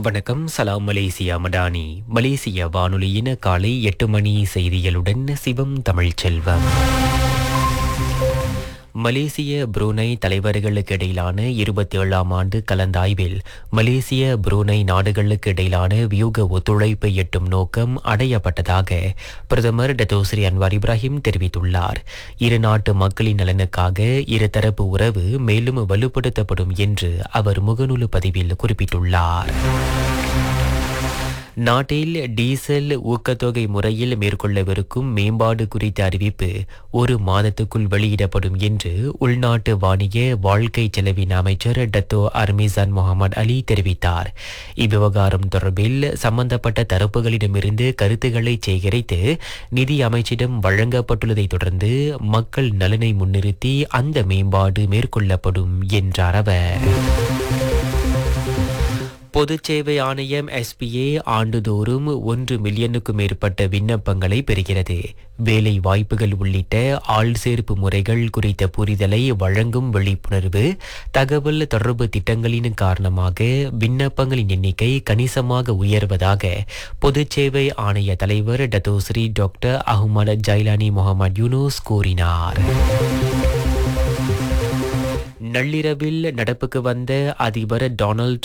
வணக்கம் சலாம் மலேசியா மடானி மலேசிய வானொலியின் காலை எட்டு மணி செய்திகளுடன் சிவம் தமிழ்ச்செல்வம் மலேசிய புரூனை தலைவர்களுக்கு இடையிலான இருபத்தி ஏழாம் ஆண்டு கலந்தாய்வில் மலேசிய புரூனை நாடுகளுக்கு இடையிலான வியூக ஒத்துழைப்பை எட்டும் நோக்கம் அடையப்பட்டதாக பிரதமர் டத்தோஸ்ரீ அன்வார் இப்ராஹிம் தெரிவித்துள்ளார் இரு நாட்டு மக்களின் நலனுக்காக இருதரப்பு உறவு மேலும் வலுப்படுத்தப்படும் என்று அவர் முகநூல் பதிவில் குறிப்பிட்டுள்ளார் நாட்டில் டீசல் ஊக்கத்தொகை முறையில் மேற்கொள்ளவிருக்கும் மேம்பாடு குறித்த அறிவிப்பு ஒரு மாதத்துக்குள் வெளியிடப்படும் என்று உள்நாட்டு வாணிக வாழ்க்கை செலவின் அமைச்சர் டத்தோ அர்மிசான் முகமது அலி தெரிவித்தார் இவ்விவகாரம் தொடர்பில் சம்பந்தப்பட்ட தரப்புகளிடமிருந்து கருத்துக்களை சேகரித்து நிதி அமைச்சிடம் வழங்கப்பட்டுள்ளதை தொடர்ந்து மக்கள் நலனை முன்னிறுத்தி அந்த மேம்பாடு மேற்கொள்ளப்படும் என்றார் அவர் பொதுச் சேவை ஆணையம் எஸ்பிஏ ஆண்டுதோறும் ஒன்று மில்லியனுக்கும் மேற்பட்ட விண்ணப்பங்களை பெறுகிறது வேலை வாய்ப்புகள் உள்ளிட்ட ஆள் சேர்ப்பு முறைகள் குறித்த புரிதலை வழங்கும் விழிப்புணர்வு தகவல் தொடர்பு திட்டங்களின் காரணமாக விண்ணப்பங்களின் எண்ணிக்கை கணிசமாக உயர்வதாக பொதுச் சேவை ஆணைய தலைவர் Datuk Seri doctor Ahmad Jailani Mohamed Yunus கூறினார் நள்ளிரவில் நடப்புக்கு வந்த அதிபர் டொனால்ட்